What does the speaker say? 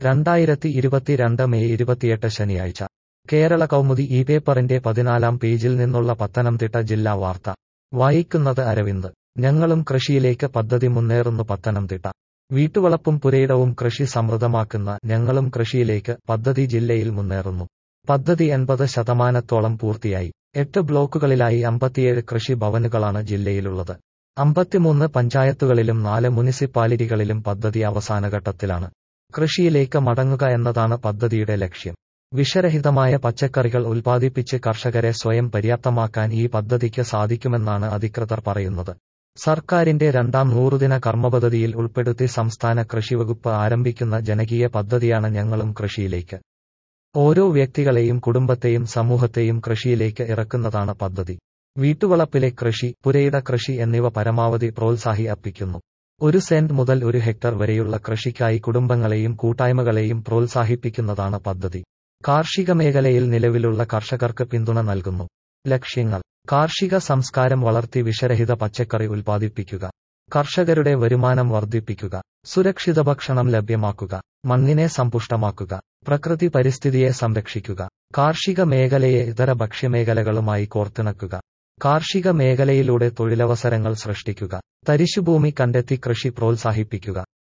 രണ്ടായിരത്തി ഇരുപത്തിരണ്ട് മെയ് ഇരുപത്തിയെട്ട് ശനിയാഴ്ച കേരള കൗമുദി ഈ പേപ്പറിന്റെ പതിനാലാം പേജിൽ നിന്നുള്ള പത്തനംതിട്ട ജില്ലാ വാർത്ത വായിക്കുന്നത് അരവിന്ദ് ഞങ്ങളും കൃഷിയിലേക്ക് പദ്ധതി മുന്നേറുന്നു പത്തനംതിട്ട വീട്ടുവളപ്പും പുരയിടവും കൃഷി സമൃദ്ധമാക്കുന്ന ഞങ്ങളും കൃഷിയിലേക്ക് പദ്ധതി ജില്ലയിൽ മുന്നേറുന്നു പദ്ധതി എൺപത് ശതമാനത്തോളം പൂർത്തിയായി എട്ട് ബ്ലോക്കുകളിലായി അമ്പത്തിയേഴ് കൃഷി ഭവനുകളാണ് ജില്ലയിലുള്ളത് അമ്പത്തിമൂന്ന് പഞ്ചായത്തുകളിലും നാല് മുനിസിപ്പാലിറ്റികളിലും പദ്ധതി അവസാനഘട്ടത്തിലാണ് കൃഷിയിലേക്ക് മടങ്ങുക എന്നതാണ് പദ്ധതിയുടെ ലക്ഷ്യം വിഷരഹിതമായ പച്ചക്കറികൾ ഉൽപ്പാദിപ്പിച്ച് കർഷകരെ സ്വയം പര്യാപ്തമാക്കാൻ ഈ പദ്ധതിക്ക് സാധിക്കുമെന്നാണ് അധികൃതർ പറയുന്നത് സർക്കാരിന്റെ രണ്ടാം നൂറുദിന കർമ്മപദ്ധതിയിൽ ഉൾപ്പെടുത്തി സംസ്ഥാന കൃഷിവകുപ്പ് ആരംഭിക്കുന്ന ജനകീയ പദ്ധതിയാണ് ഞങ്ങളും കൃഷിയിലേക്ക് ഓരോ വ്യക്തികളെയും കുടുംബത്തെയും സമൂഹത്തെയും കൃഷിയിലേക്ക് ഇറക്കുന്നതാണ് പദ്ധതി വീട്ടുവളപ്പിലെ കൃഷി പുരയിട കൃഷി എന്നിവ പരമാവധി പ്രോത്സാഹിപ്പിക്കുന്നു ഒരു സെന്റ് മുതൽ ഒരു ഹെക്ടർ വരെയുള്ള കൃഷിക്കായി കുടുംബങ്ങളെയും കൂട്ടായ്മകളെയും പ്രോത്സാഹിപ്പിക്കുന്നതാണ് പദ്ധതി കാർഷിക മേഖലയിൽ നിലവിലുള്ള കർഷകർക്ക് പിന്തുണ നൽകുന്നു ലക്ഷ്യങ്ങൾ കാർഷിക സംസ്കാരം വളർത്തി വിഷരഹിത പച്ചക്കറി ഉൽപ്പാദിപ്പിക്കുക കർഷകരുടെ വരുമാനം വർദ്ധിപ്പിക്കുക സുരക്ഷിത ഭക്ഷണം ലഭ്യമാക്കുക മണ്ണിനെ സമ്പുഷ്ടമാക്കുക പ്രകൃതി പരിസ്ഥിതിയെ സംരക്ഷിക്കുക കാർഷിക മേഖലയെ ഇതര ഭക്ഷ്യമേഖലകളുമായി കോർത്തിണക്കുക കാർഷിക മേഖലയിലൂടെ തൊഴിലവസരങ്ങൾ സൃഷ്ടിക്കുക തരിശുഭൂമി കണ്ടെത്തി കൃഷി പ്രോത്സാഹിപ്പിക്കുക